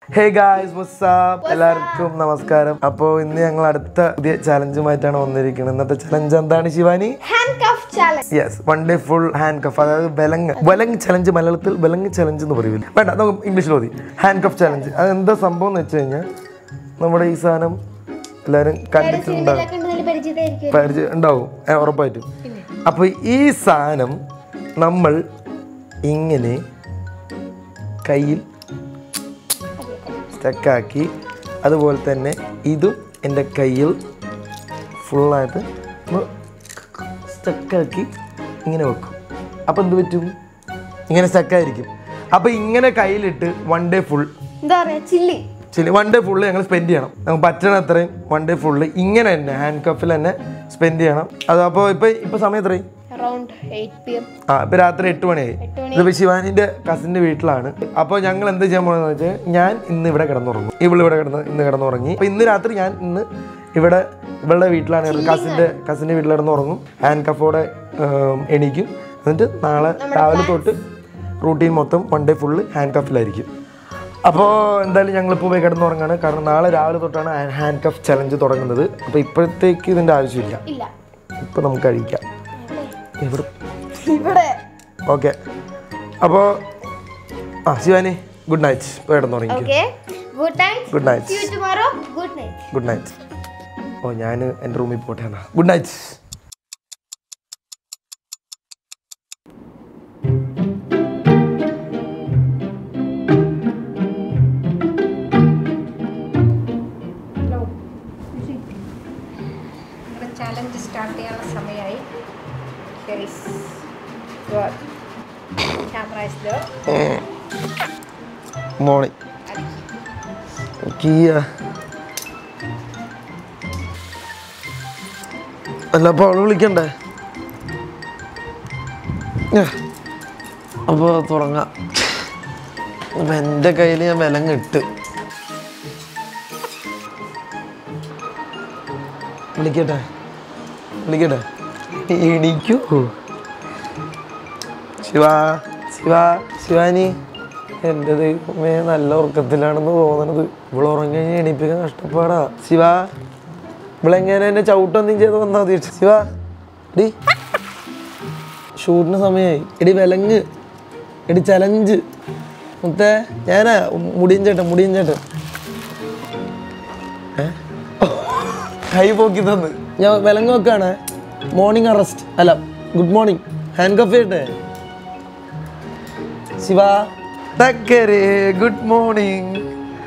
Hey guys WhatsApp എല്ലാവർക്കും നമസ്കാരം അപ്പോൾ ഇന്ന് ഞങ്ങൾ അടുത്ത പുതിയ ചലഞ്ചുമായിട്ടാണ് വന്നിരിക്കുന്നത് ഇന്നത്തെ ചലഞ്ച് എന്താണ് Shivani handcuff challenge yes one day full handcuff അതായത് ബലങ് ബലങ് ചലഞ്ച് മലയാളത്തിൽ ബലങ് ചലഞ്ച് എന്ന് പറയില്ല വേണ്ട നമുക്ക് ഇംഗ്ലീഷിൽ മതി ഹാൻഡ് കഫ് ചലഞ്ച് അത് എന്താ സംഭവം എന്ന് വെച്ച് കഴിഞ്ഞാൽ നമ്മുടെ ഈ സാധനം എല്ലാവരും കണ്ടിട്ടുണ്ടാവും കണ്ടതിൽ പരിചിതമായിരിക്കും പരിചയം ഉണ്ടാവും ഏ, ഉറപ്പായിട്ടും അപ്പോൾ ഈ സാധനം നമ്മൾ ഇങ്ങനെ കയ്യിൽ സ്റ്റക്കാക്കി അതുപോലെ തന്നെ ഇതും എൻ്റെ കയ്യിൽ ഫുള്ളായിട്ട് സ്റ്റക്കാക്കി ഇങ്ങനെ വെക്കും അപ്പോൾ എന്ത് പറ്റും ഇങ്ങനെ സ്റ്റക്കായിരിക്കും അപ്പോൾ ഇങ്ങനെ കയ്യിലിട്ട് വൺ ഡേ ഫുൾ എന്താ പറയാ ചില്ലി ശരി വൺ ഡേ ഫുള്ള് ഞങ്ങൾ സ്പെൻഡ് ചെയ്യണം നമുക്ക് പറ്റണ അത്രയും വൺ ഡേ ഫുള്ള് ഇങ്ങനെ തന്നെ ഹാൻഡ് കഫിൽ തന്നെ സ്പെൻഡ് ചെയ്യണം അത് അപ്പോൾ ഇപ്പം ഇപ്പം സമയം എത്രയും അറൌണ്ട് എയ്റ്റ് പി എം ആ ഇപ്പം രാത്രി എട്ട് മണിയായി ഇതിപ്പോൾ ശിവാനിൻ്റെ കസിൻ്റെ വീട്ടിലാണ് അപ്പോൾ ഞങ്ങൾ എന്ത് ചെയ്യാൻ പോകുന്നത് വെച്ചാൽ ഞാൻ ഇന്ന് ഇവിടെ കിടന്നുറങ്ങും ഇവൾ ഇവിടെ കിടന്ന് ഇന്ന് കിടന്നുറങ്ങി അപ്പോൾ ഇന്ന് രാത്രി ഞാൻ ഇന്ന് ഇവിടെ ഇവളുടെ വീട്ടിലാണ് കസിൻ്റെ കസിൻ്റെ വീട്ടിൽ കിടന്നുറങ്ങും ഹാൻഡ് കഫോടെ ഉം, എണീക്കും എന്നിട്ട് നാളെ രാവിലെ തൊട്ട് റൂട്ടീൻ മൊത്തം വൺ ഡേ ഫുള്ള് ഹാൻഡ് കഫിലായിരിക്കും അപ്പോൾ എന്തായാലും ഞങ്ങളിപ്പോൾ പോയി കിടന്നുറങ്ങാണ് കാരണം നാളെ രാവിലെ തൊട്ടാണ് ഹാൻഡ് കഫ് ചലഞ്ച് തുടങ്ങുന്നത് അപ്പോൾ ഇപ്പോഴത്തേക്ക് ഇതിൻ്റെ ആവശ്യമില്ല ഇല്ല ഇപ്പോൾ നമുക്ക് കഴിക്കാം എവിടെ ഇവിടെ ഓക്കെ അപ്പോൾ ആ ശിവാനി ഗുഡ് നൈറ്റ് പോയി കിടന്നുറങ്ങിക്കോ okay good night good night see you tomorrow good night good night ഓ ഞാൻ എൻ്റെ റൂമിൽ പോട്ടെ എന്നാ ഗുഡ് നൈറ്റ് നമ്മുടെ ചാലഞ്ച് സ്റ്റാർട്ട് ചെയ്യാനുള്ള സമയമായി ക്യാമറ ഇസ് ദർ മോർണിംഗ് കിയ അല്ല അപ്പോൾ അവള് വിളിക്കണ്ടേ അപ്പോൾ തുടങ്ങാം അപ്പം എൻ്റെ കയ്യിൽ ഞാൻ വിലങ്ങ് ഇട്ട് വിളിക്കട്ടെ വിളിക്കട്ടെ ഇടിക്കൂ ശിവ ശിവ ശിവാനി എൻ്റെ ദൈവമേ നല്ല ഉറക്കത്തിലാണെന്ന് തോന്നണത് ഇവിടെ ഉറങ്ങി കഴിഞ്ഞാൽ എണീപ്പിക്കാൻ കഷ്ടപ്പാടാ ശിവ ഇവളെങ്ങനെ എന്നെ ചവിട്ടൊന്നും ചെയ്ത് വന്നാൽ മതി ശിവ എടി ഷൂട്ടിന് സമയമായി എടി വിലങ്ങ് എടി ചലഞ്ച് മുത്തേ ഞാനാ മുടിയൻ ചേട്ടൻ മുടിയൻ ചേട്ടൻ ഏ? കൈ പോക്കി തന്ന് ഞാൻ വിലങ്ങ് വെക്കാണ് മോർണിംഗ് അറസ്റ്റ് അല്ല ഗുഡ് മോർണിംഗ് ഹാൻഡ് കഫ് ചെയ്യട്ടെ ശിവ തക്കരെ ഗുഡ് മോർണിംഗ്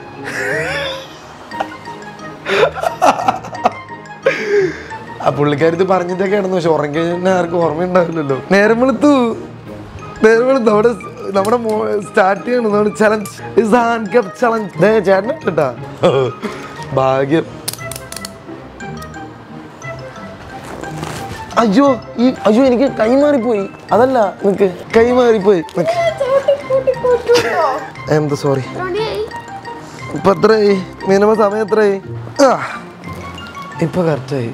ആ പുള്ളിക്കാരത്ത് പറഞ്ഞിട്ടൊക്കെ ആയിരുന്നു പക്ഷെ ഉറങ്ങി കഴിഞ്ഞാൽ ആർക്കും ഓർമ്മയുണ്ടാവില്ലല്ലോ നേരം വെളുത്തു നേരം വെളുത്തു അവിടെ നമ്മുടെ സ്റ്റാർട്ട് ചെയ്യണം നമ്മുടെ ചലഞ്ച് ഹാൻഡ് കപ്പ് ചലഞ്ച് ചേട്ടൻ കേട്ടാ ഭാഗ്യം അയ്യോ ഈ അയ്യോ എനിക്ക് കൈ മാറിപ്പോയി അതല്ല നിക്ക് കൈ മാറിപ്പോയി നിക്ക് എന്താ സോറി ഇപ്പൊ എത്രയായി മിനിമം സമയം എത്രയായി ആ ഇപ്പൊ കറക്റ്റായി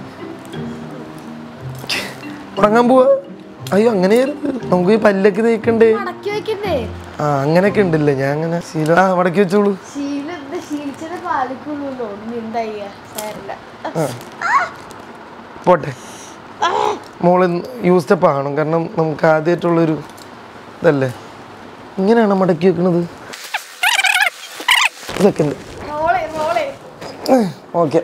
ഉറങ്ങാൻ പോവാ അയ്യോ അങ്ങനെയായിരുന്നു നമുക്ക് ഈ പല്ലൊക്കെ തേക്കണ്ടേ മടക്കി വെക്കണ്ടേ ആ അങ്ങനെയൊക്കെ ഉണ്ടല്ലേ ഞാൻ അങ്ങനെ ശീലം ആ മടക്കി വെച്ചോളൂ ശീലം എന്താ ശീലിച്ചത് പാലിക്കുള്ളൂ ഒന്നും ഉണ്ടായില്ല സാരില്ല പോട്ടെ മോള് യൂസ്ഡപ്പ് ആകണം കാരണം നമുക്ക് ആദ്യമായിട്ടുള്ളൊരു ഇതല്ലേ ഇങ്ങനെയാണ് മടക്കി വെക്കണത് സെക്കൻഡ് മോളെ മോളെ ഓക്കെ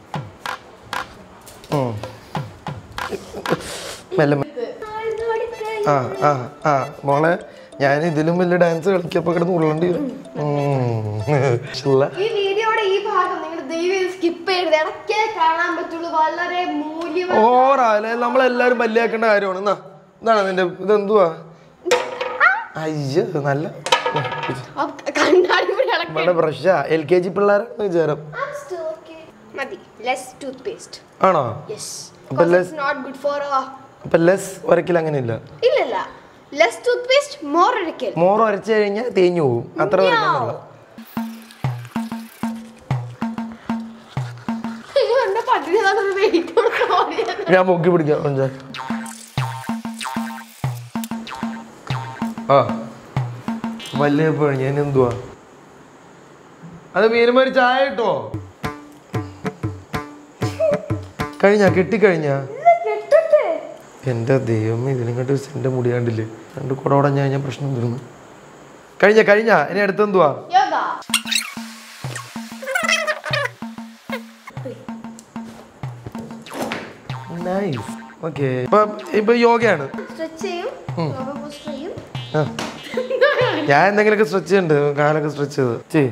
മെല്ലെ മെല്ലെ. ആ ആ ആ മോളെ ഞാൻ ഇതിലും വലിയ ഡാൻസ് കളിക്കപ്പോ കിടന്ന് ഉള്ളണ്ടി വരും ഉം. ഇഷ്ടല്ല. ഈ വീഡിയോയുടെ ഈ ഭാഗം നിങ്ങൾ ദയവ് സ്കിപ്പ് ചെയ്യരുത് ഇടയ്ക്കേ കാണാൻ പറ്റുള്ളൂ വളരെ മൂല്യം ഓറാല്ലേ നമ്മളെല്ലാരും പല്ലിയാക്കേണ്ട കാര്യമാണ് എന്നാ ഇതാണ് നിന്റെ ഇതെന്തുവാ അയ്യോ നല്ല കണ്ണാടി കൂടി ഇളക്കി ഇവിടെ ബ്രഷാ എൽ കെ ജി പിള്ളേരാണ് വിചാരം മതി ലെസ് ടൂത്ത് പേസ്റ്റ് ആണോ യെസ് അപ്പൊ ലെസ് നോട്ട് ഗുഡ് ഫോർ അപ്പൊ ലെസ് ഒരക്കിൽ അങ്ങനെ ഇല്ല ഇല്ലല്ല ലെസ് ടൂത്ത് പേസ്റ്റ് മോർ ഒരിക്കൽ മോറ് വരച്ചു കഴിഞ്ഞാൽ തേഞ്ഞു പോകും അത്ര വരയ്ക്കാനുള്ള അയ്യോ എന്റെ പട്ടിണി വെയിറ്റ് ഞാൻ പൊക്കി പിടിക്കാം കൊഞ്ച ആ വലിയ ഞാൻ എന്തുവാ അത് മീനുമ്പോ ഒരു ചായ കിട്ടോ കഴിഞ്ഞ കെട്ടിക്കഴിഞ്ഞ കെട്ടട്ടെ എന്റെ ദൈവം ഇതിനെങ്ങോട്ട് എന്റെ മുടി കണ്ടില്ലേ രണ്ട് കുട ഉടഞ്ഞ കഴിഞ്ഞാൽ പ്രശ്നം തീർന്നു കഴിഞ്ഞ കഴിഞ്ഞ ഇനി അടുത്തെന്തുവാ യോഗ നൈസ് ഓക്കെ ഇപ്പൊ ഇപ്പൊ യോഗയാണ് സ്ട്രെച്ച് ചെയ്യും യോഗ പോസ്റ്റ് ചെയ്യും ആ. ഞാൻ എന്തെങ്കിലുമൊക്കെ സ്ട്രെച്ച് ചെയ്യുന്നുണ്ട് കാലൊക്കെ സ്ട്രെച്ച് ചെയ്ത് ചെയ്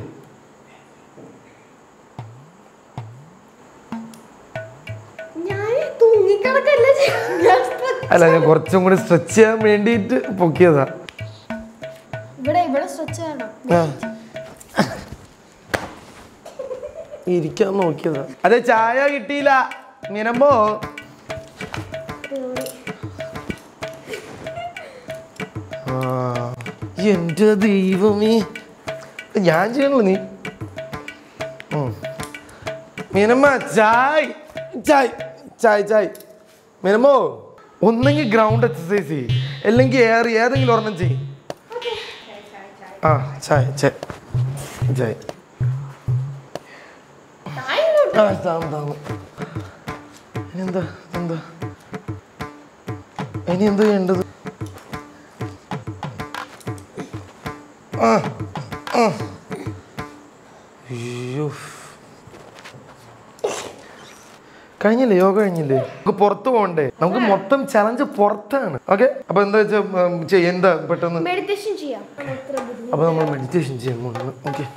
ഞാൻ തൂങ്ങിക്കിടക്കല്ല ചെയ്യുന്നത്. ഞാൻ stretch- അല്ല ഞാൻ കുറച്ചും കൂടി സ്ട്രെച്ച് ചെയ്യാൻ വേണ്ടിയിട്ട് പൊക്കിയതാ ഇവിടെ ഇവിടെ സ്ട്രെച്ച് ചെയ്യണം ആ. ഇരിക്കാൻ നോക്കിയതാ അതെ ചായ കിട്ടിയില്ല മിനമ്പോ ആ, എന്റെ ദൈവമേ ഞാൻ ചെയ്യണല്ലോ നീ ഉം. മീനമ്മ ചായ് ചായ് ചായ് ചായ് മീനമ്മോ ഒന്നെങ്കിൽ ഗ്രൗണ്ട് എക്സസൈസ് ചെയ്യ് അല്ലെങ്കിൽ ഏറി ഏതെങ്കിലും ഒരെണ്ണം ചെയ്യ് ആ ചായ് ചായ് ചായ് ആ താമ താമ ഇനി എന്താ എന്താ ഇനി എന്താ ചെയ്യേണ്ടത് ആ ആ അയ്യോ കഴിഞ്ഞില്ലേ യോഗ കഴിഞ്ഞില്ലേ നമുക്ക് പുറത്ത് പോകണ്ടേ നമുക്ക് മൊത്തം ചലഞ്ച് പുറത്താണ് ഓക്കെ അപ്പൊ എന്താ വെച്ചാൽ എന്താ പെട്ടെന്ന് മെഡിറ്റേഷൻ ചെയ്യാം അത്ര ബുദ്ധിമുട്ട് അപ്പൊ നമ്മൾ മെഡിറ്റേഷൻ ചെയ്യാൻ പോകുന്നത് ഓക്കെ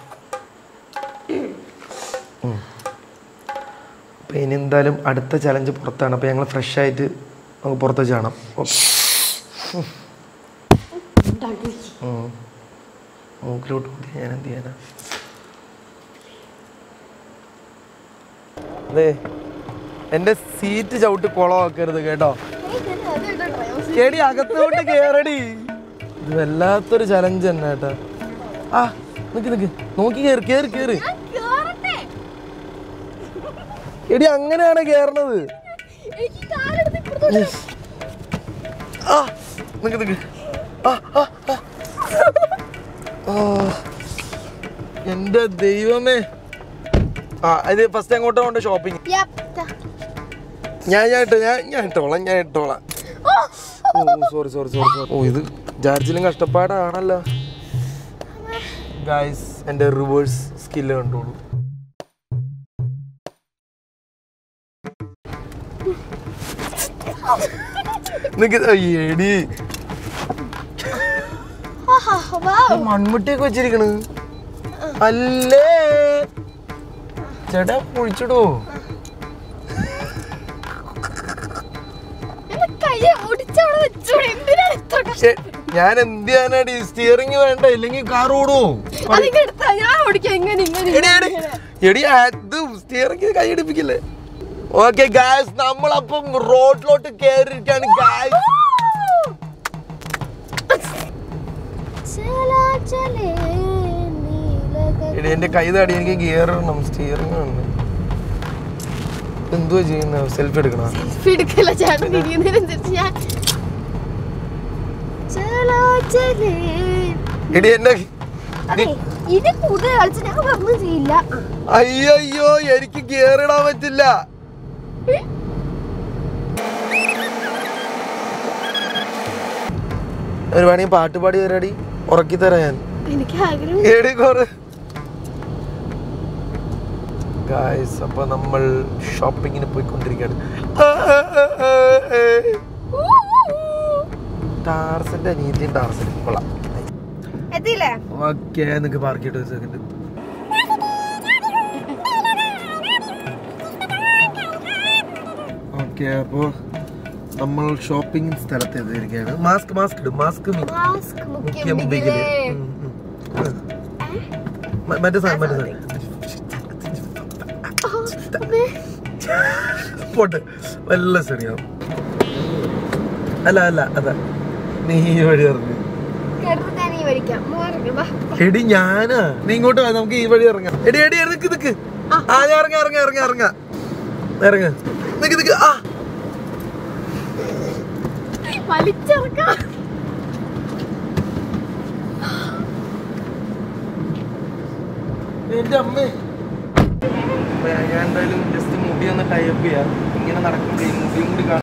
അപ്പൊ ഇനി എന്തായാലും അടുത്ത ചലഞ്ച് പുറത്താണ് അപ്പൊ ഞങ്ങൾ ഫ്രഷ് ആയിട്ട് നമുക്ക് പുറത്ത് ചെയ്യണം മൂക്കിലോട്ട് കൂടി ഞാൻ എന്ത് ചെയ്യാനാ അതെ എന്റെ സീറ്റ് ചവിട്ട് കുളമാക്കരുത് കേട്ടോ കേടി അകത്തോട്ട് കേറടി ഇത് വല്ലാത്തൊരു ചലഞ്ച് തന്നെ കേട്ടോ ആ നിക്ക് നിക്ക് നോക്കി കേറി കേറി കേറി എടി അങ്ങനെയാണ് കേറണത് ആ നിക്ക് നിക്ക് ആ ആ ആ. ആ. എന്റെ ദൈവമേ ആ ഇത് ഫസ്റ്റ് എങ്ങോട്ടാ കൊണ്ട് ഷോപ്പിംഗ് ഞാൻ ഞാൻ ഇട്ടോ ഞാൻ ഞാൻ ഇട്ടോളാം ഞാൻ ഇട്ടോളാം ഓ സോറി സോറി സോറി സോറി ഓ ഇത് ജാർജിലും കഷ്ടപ്പാടാണല്ലോ ഗായ്സ് എൻ്റെ റിവേഴ്സ് സ്കില്ല് കണ്ടോളൂ നിക്ക് എടി മൺമുട്ടിയൊക്കെ വെച്ചിരിക്കണ് അല്ലേ ചേട്ടാ കുഴിച്ചിടോ ശ്ശെ, ഞാൻ എന്ത് ചെയ്യാനാടി സ്റ്റിയറിംഗ് വേണ്ട ഇല്ലെങ്കിൽ കാർ ഓടുവോ ഞാൻ ഓടിക്കാം ഇങ്ങനെ ഇങ്ങനെ എടി എടി എടി അത് സ്റ്റിയറിംഗ് കൈയടിപ്പിക്കില്ലേ ഓക്കെ ഗായ്സ് നമ്മളപ്പം റോഡിലോട്ട് കയറിയിരിക്കാണ് ഗായ്സ് ചലാ ചലേ നീലഗ- എടി എന്റെ കൈ താടി എനിക്ക് ഗിയർ ഇടണം സ്റ്റിയറിംഗ് ഉണ്ട് എന്തുവാ ചെയ്യുന്ന സെൽഫി എടുക്കണ സെൽഫി എടുക്കല്ല ചേട്ടൻ ഇരിക്കുന്നതിനനുസരിച്ച് ഞാൻ ചലാ ചലേ എടി എന്റെ അതെ ഇത് കൂടുതൽ കളിച്ച് ഞാൻ ഒന്നും ചെയ്യില്ല അയ്യോ എനിക്ക് ഗിയർ ഇടാൻ പറ്റില്ല ഒരു വേണമെങ്കിൽ പാട്ട് പാടി തരാടി ഉറക്കി തരാം ഞാൻ എനിക്ക് ആഗ്രഹം എടി കൊറേ ഗായ്സ് അപ്പൊ നമ്മൾ ഷോപ്പിങ്ങിന് പോയിക്കൊണ്ടിരിക്കുകയാണ് ടാർസന്റെ അനീതിയും ടാർസനും കൊള്ളാം എത്തിയില്ലേ ഓക്കെ നിനക്ക് പാർക്ക് ചെയ്തിട്ട് ഒരു സെക്കൻഡ് ഓക്കെ അപ്പോ നമ്മൾ ഷോപ്പിംഗ് സ്ഥലത്ത് എത്തിയിരിക്കുകയാണ് മാസ്ക് മാസ്ക് ഇടും മാസ്ക് മാസ്ക് മുഖ്യം മുഖ്യം ബിഗില് ഉം, ഉം. മ- മറ്റേ സാധനം മറ്റേ സാധനം പോട്ടെ വല്ല ശരിയാവും അല്ല അല്ല അതാ നീ ഈ വഴി ഇറങ്ങി കിടന്ന് ഞാൻ ഈ വഴിക്കാം മാറി വാ എടി ഞാനാ നീ ഇങ്ങോട്ട് വാ നമുക്ക് ഈ വഴി ഇറങ്ങാം എടി എടി എടി, നിക്ക് നിക്ക് ആ ഞാൻ ഇറങ്ങ ഇറങ്ങ ഇറങ്ങ ഇറങ്ങ ഇറങ്ങ നിക്ക് നിക്ക് ആ വലിച്ചിറക്കാം എന്റെ അമ്മേ അപ്പൊ ഞാൻ എന്തായാലും ജസ്റ്റ് മുടി ഒന്ന് ടൈപ്പ് ചെയ്യാം ഇങ്ങനെ നടക്കുമ്പോൾ ഈ മുടിയും കൂടി കാണാം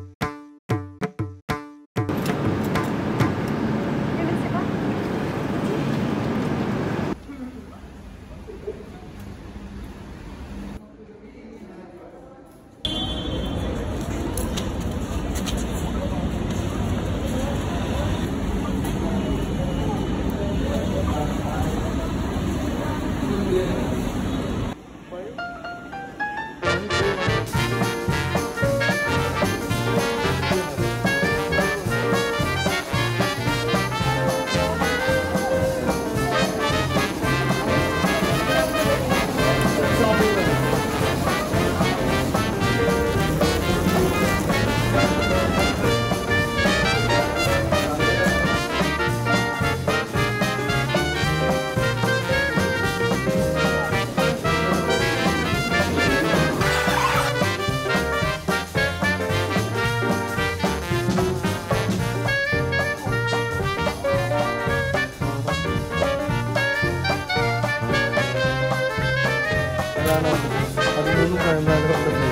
അതാണ് പതിമൂന്ന് പതിനാല് പത്തൊമ്പത്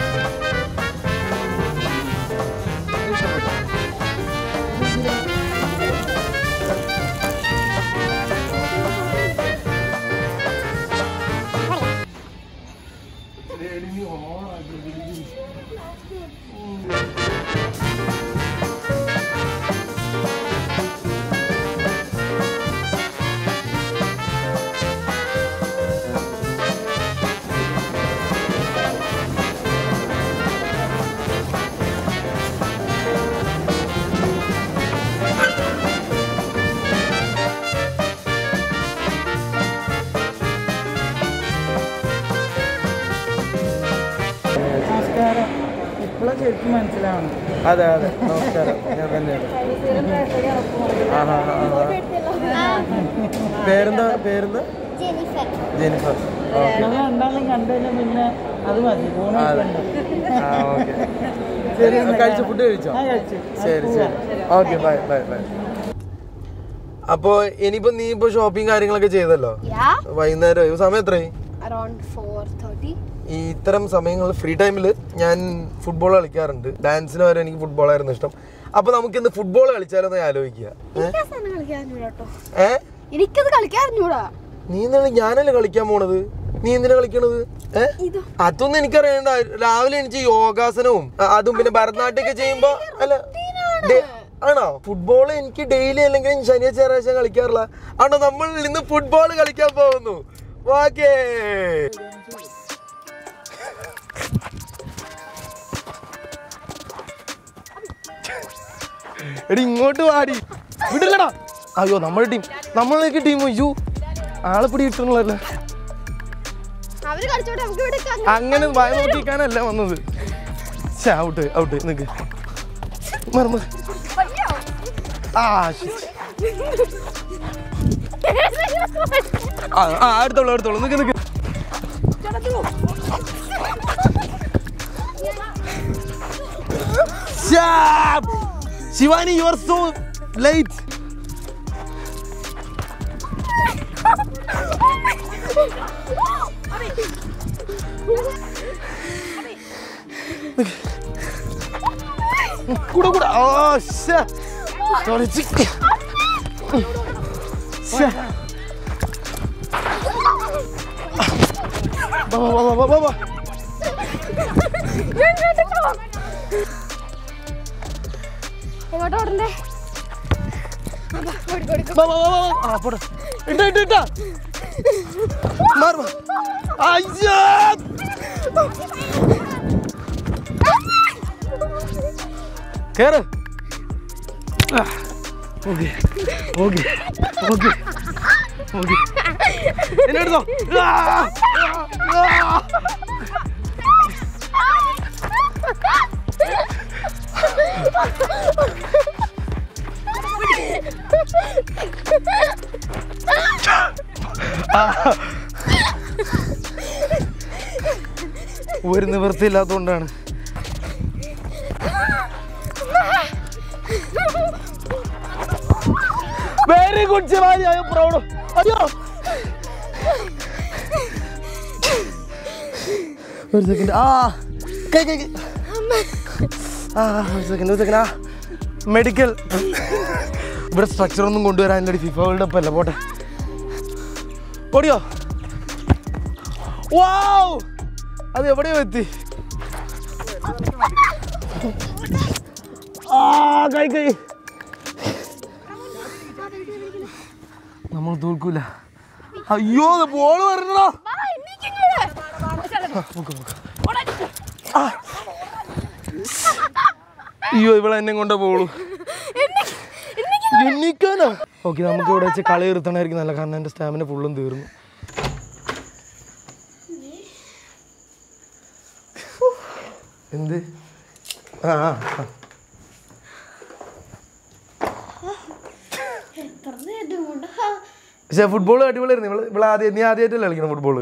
നമസ്കാരം ഇപ്പോഴും ശരിക്കും മനസ്സിലാവണം അതെ അതെ നമസ്കാരം ഞാൻ തന്നെയാണ് ആഹാ, ആഹാ. പേരെന്താ പേരെന്താ ജെനിഫർ ജെനിഫർ ഓക്കെ ഞങ്ങൾ രണ്ടാളും കണ്ടുകഴിഞ്ഞാൽ പിന്നെ അത് മതി അതെ ഊണൊക്കെ ആ ഓക്കെ ശരി, കഴിച്ചു ഫുഡ് കഴിച്ചോ ആ കഴിച്ചു ശരി ശരി ഓക്കെ ബൈ ബൈ ബൈ അപ്പോ ഇനിയിപ്പോ നീ ഇപ്പൊ ഷോപ്പിംഗ് കാര്യങ്ങളൊക്കെ ചെയ്തല്ലോ യാ വൈകുന്നേരം സമയം എത്രയായി അറൌണ്ട് ഫോർ തേർട്ടി ഈ ഇത്തരം സമയങ്ങളിൽ ഫ്രീ ടൈമിൽ ഞാൻ ഫുട്ബോൾ കളിക്കാറുണ്ട് ഡാൻസിന് വരെ എനിക്ക് ഫുട്ബോൾ ആയിരുന്നു ഇഷ്ടം അപ്പൊ നമുക്ക് ഇന്ന് ഫുട്ബോൾ കളിച്ചാലോ എന്ന് ആലോചിക്കുക ഏ? എനിക്ക് ആ സാധനം കളിക്കാൻ അറിഞ്ഞൂടാ കേട്ടോ ഏ എനിക്കത് കളിക്കാൻ അറിഞ്ഞൂടാ നീ എന്താണ് ഞാനല്ലേ കളിക്കാൻ പോണത് നീ എന്തിനാ കളിക്കണത് ഏ ഇതോ അതൊന്നും എനിക്കറിയണ്ട രാവിലെ എനിക്ക് യോഗാസനവും അ- അതും പിന്നെ ഭരതനാട്യമൊക്കെ ചെയ്യുമ്പോ അല്ല ഡേ- ആണോ ഫുട്ബോൾ എനിക്ക് ഡെയിലി അല്ലെങ്കിൽ ശനിയാഴ്ച ഞായറാഴ്ച കളിക്കാറില്ല ആണോ നമ്മൾ ഇന്ന് ഫുട്ബോൾ കളിക്കാൻ പോകുന്നു ഓക്കേ എടി ഇങ്ങോട്ട് വാടി വിടില്ലടാ അയ്യോ നമ്മുടെ ടീം നമ്മളേക്ക് ടീം അയ്യോ ആളെ പിടി കിട്ടണല്ലോ അവര് കളിച്ചോട്ടെ നമുക്ക് ഇവിടെ ക- അങ്ങനെ ഭയം നോക്കിക്കാനല്ല വന്നത് ഔട്ട് ഔട്ട് നിക്ക് മാറ്, മാറ്. അയ്യോ. ആ shit. ആ ആ, അടുത്തോളൂ അടുത്തോളൂ നിക്ക് നിക്ക് Shab! Shivani you are so late കൂടെ കൂടെ ഓ ശ്ശെ. തൊലച്ച്. ശ്ശെ. വാ, വാ, വാ, വാ, വാ, വാ. എങ്ങോട്ടാ ഓടണ്ടേ അതാ, ഓടി, ഓടി, ഓടി. വാ, വാ, വാ, വാ. ആ, പോട്ടെ. ഇട്ടാ, ഇട്ടാ, ഇട്ടാ. മാറ്, മാറ്. അയ്യോ. കേറ് ആ, ഓക്കേ ഓക്കേ ഓക്കേ ഓക്കേ എന്നെ എടുത്തോ ആ, ആ, ആ. ഒരു നിവൃത്തിയില്ലാത്തതുകൊണ്ടാണ് very good Shivani I proud അയ്യോ ഒരു സെക്കൻഡ് ആ കൈ കൈ കൈ. ആ ഒരു സെക്കൻഡ് ഒരു സെക്കൻഡ് ആ മെഡിക്കൽ ഇവിടെ സ്ട്രക്ചർ ഒന്നും കൊണ്ടുവരാനില്ല ഫിഫ വേൾഡ് കപ്പ് അല്ല പോട്ടെ ഓടിയോ വാവ് അത് എവിടെയോ എത്തി ആ കൈ കൈ നമ്മൾ തോൽക്കൂല അയ്യോ ബോൾ പറഞ്ഞോ അയ്യോ ഇവിടെ എന്നെ കൊണ്ട പോളൂ എണ്ണിക്കാനോ ഓക്കെ നമുക്ക് ഇവിടെ വെച്ച് കളി നിർത്തണമായിരിക്കും നല്ല കാരണം എൻ്റെ സ്റ്റാമിന ഫുള്ളും തീർന്നു എന്ത് ആ ആ, ആ. എത്ര നേരം കൊണ്ട് പക്ഷേ ഫുട്ബോൾ അടിപൊളിയായിരുന്നു ഇവള് ഇവിടെ ആദ്യം നീ ആദ്യമായിട്ടല്ലേ കളിക്കണം ഫുട്ബോൾ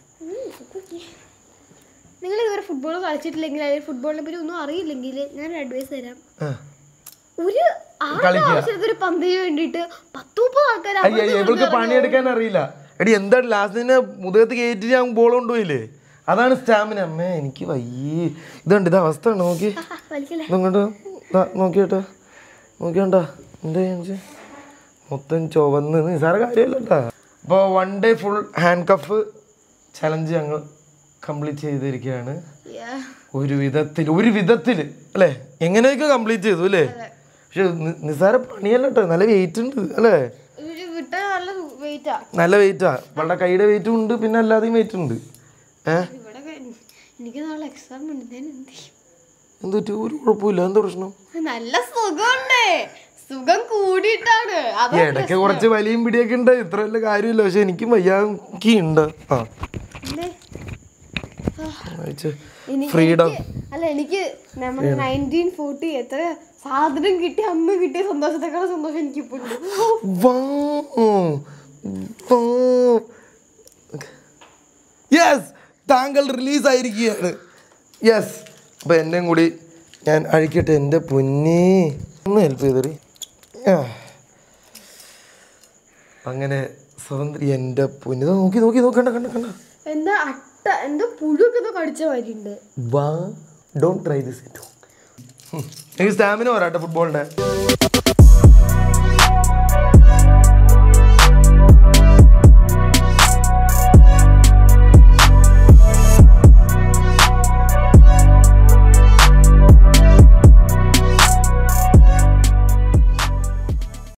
നിങ്ങൾ ഇതുവരെ ഫുട്ബോൾ കളിച്ചിട്ടില്ലെങ്കിൽ അല്ലെങ്കിൽ ഫുട്ബോളിനെ പറ്റി ഒന്നും അറിയില്ലെങ്കിൽ ഞാൻ അഡ്വൈസ് തരാം ഒരു ആറ് കളിക്കുക. ആവശ്യത്തിന് ഒരു പന്തിന് വേണ്ടിയിട്ട് പത്ത് മുപ്പത് ആൾക്കാർ അയ്യ അയ്യ, ഇവൾക്ക് പണിയെടുക്കാൻ അറിയില്ല എടി എന്താണ് ലാസ്റ്റ് തന്നെ മുതകത്ത് കയറ്റി ഞാൻ ബോൾ കൊണ്ടുപോയില്ലേ അതാണ് സ്റ്റാമിന അമ്മേ എനിക്ക് വയ്യേ ഇതുണ്ട് ഇത് അവസ്ഥ ഉണ്ട് നോക്കി വലിക്കല്ലേ ഇതങ്ങോട്ട് നോക്കിയേട്ടാ നോക്കിയാണ്ടാ എന്താ കാണിച്ചേ മൊത്തം ചുവന്ന് നിസാര കാര്യമല്ല കേട്ടാ അപ്പോൾ one day full handcuff challenge ഞങ്ങൾ കംപ്ലീറ്റ് ചെയ്തിരിക്കുകയാണ് ഒരു വിധത്തിൽ ഒരു വിധത്തിൽ അല്ലേ എങ്ങനെയൊക്കെ കംപ്ലീറ്റ് ചെയ്തു അല്ലേ പക്ഷെ നി- നിസ്സാര പണിയല്ല കേട്ടോ നല്ല വെയിറ്റ് ഉണ്ട് അല്ലേ ഒരു വിട്ട നല്ല വെയിറ്റാ നല്ല വെയിറ്റാ വളരെ കൈയുടെ വെയിറ്റും ഉണ്ട് പിന്നെ അല്ലാതെയും വെയിറ്റ് ഉണ്ട് ഏഹ് ഇവിടെ ഒക്കെ എനിക്ക് നാളെ എക്സാം ഉണ്ട് ഞാൻ എന്ത് ചെയ്യും എന്ത് പറ്റി ഒരു കുഴപ്പമില്ല എന്താ പ്രശ്നം നല്ല സുഖമുണ്ട് സുഖം കൂടിയിട്ടാണ് അത് ഈ ഇടയ്ക്ക് കുറച്ച് വലിയും പിടിയൊക്കെ ഉണ്ട് ഇത്ര വലിയ കാര്യമില്ല പക്ഷെ എനിക്കും വയ്യാക്കി ഉണ്ട് ആ എനിക്ക് ഫ്രീഡം അല്ല എനിക്ക് നമ്മുടെ നയൻറ്റീൻ ഫോർട്ടി എത്ര സാധനം കിട്ടി അന്ന് കിട്ടിയ സന്തോഷത്തെക്കാളും സന്തോഷം എനിക്കിപ്പോ ഉണ്ട് യെസ് താങ്കൾ റിലീസ് ആയിരിക്കുകയാണ് യെസ് അപ്പൊ എന്നെയും കൂടി ഞാൻ അഴിക്കട്ടെ എൻ്റെ പൊന്നേ ഒന്ന് ഹെൽപ്പ് ചെയ്തറി അങ്ങനെ സ്വതന്ത്രി എൻ്റെ പൊന്നി ദാ നോക്കി നോക്കി നോക്കണ്ട കണ്ട കണ്ട എന്താ അട്ട എന്തോ പുഴുക്കെ എന്തോ കടിച്ച മാതിരി ഉണ്ട് വാ ഡോണ്ട് ട്രൈ ദിസ് ഇറ്റ് എനിക്ക് സ്റ്റാമിന പോരാട്ടെ ഫുട്ബോളിൻ്റെ